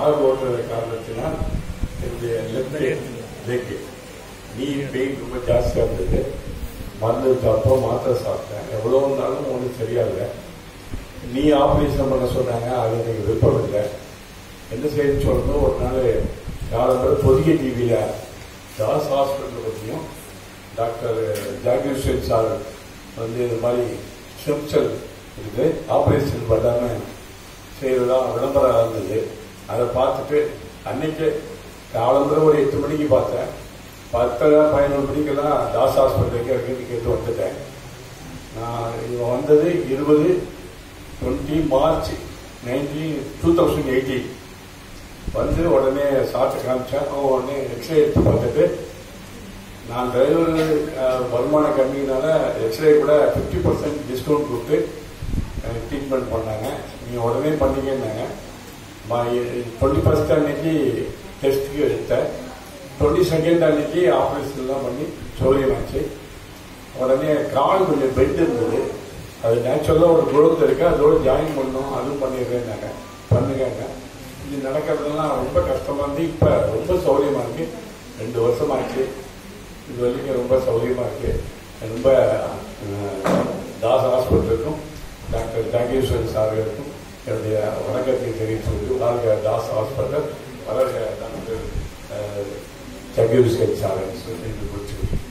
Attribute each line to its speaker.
Speaker 1: car ஓட்டுற காரணத்தினால் என்னுடைய லெஃப்ட் லெக் நீ பெயின் ரொம்ப ஜாஸ்தியாக இருந்தது மருந்து சாப்பிட்டோம் மாத்திரை சாப்பிட்டேன் எவ்வளோ இருந்தாலும் ஒன்றும் சரியாகல நீ ஆப்ரேஷன் பண்ண சொன்னாங்க அது எனக்கு விருப்பம் இல்லை என்ன செய்யணும்னு சொல்லணும் ஒரு நாள் காலம்பர பொதிகை டிவியில் தாஸ் ஹாஸ்பிட்டல் பற்றியும் டாக்டர் ஜாகிர் சார் வந்து இது மாதிரி ஸ்டெம்செல் இருக்குது ஆப்ரேஷன் பண்ணாமல் செய்யறதா விளம்பரம் இருந்தது அதை பார்த்துட்டு அன்னைக்கு காலம்பரம் ஒரு எட்டு மணிக்கு பார்த்தேன் பத்தரை பதினொரு மணிக்கெல்லாம் தாஸ் ஹாஸ்பிட்டலுக்கு இருக்குன்னு கேட்டு வந்துட்டேன் நான் இவன் வந்தது இருபது twenty March nineteen two thousand eighteen வந்து உடனே சாப்பிட்டு காமிச்சேன் அவன் உடனே எக்ஸ்ரே எடுத்து பார்த்துட்டு நான் டிரைவர் வருமானம் கம்மினால எக்ஸ்ரே கூட ஃபிஃப்டி பர்சன்ட் டிஸ்கவுண்ட் கொடுத்து ட்ரீட்மெண்ட் பண்ணாங்க நீங்கள் உடனே பண்ணீங்கன்னாங்க டுவெண்ட்டி ஃபர்ஸ்ட் அன்னைக்கு டெஸ்ட்டுக்கு எடுத்தேன் டுவெண்ட்டி செகண்ட் அன்னைக்கு ஆப்ரேஷன்லாம் பண்ணி சௌரியமாச்சு உடனே கால் கொஞ்சம் பெட் இருந்தது அது நேச்சுரலாக ஒரு குரோத் இருக்கு அதோட ஜாயின் பண்ணோம் அதுவும் பண்ணிடுறேன்னாங்க பண்ணுங்க இது நடக்கிறதுலாம் ரொம்ப கஷ்டமா இருந்து இப்போ ரொம்ப சௌரியமா இருக்கு ரெண்டு வருஷம் ஆச்சு இது வரைக்கும் ரொம்ப சௌரியமா இருக்கு ரொம்ப அஹ், தாஸ் ஹாஸ்பிட்டலுக்கும் டாக்டர் ஜாகேஸ்வரன் சார்களுக்கும் என்னுடைய வணக்கத்தை தெரிவித்து வாழ்க தாஸ் ஹாஸ்பிட்டல் வளர்க டாக்டர் ஜகீர் சார் சொல்லி முடிச்சு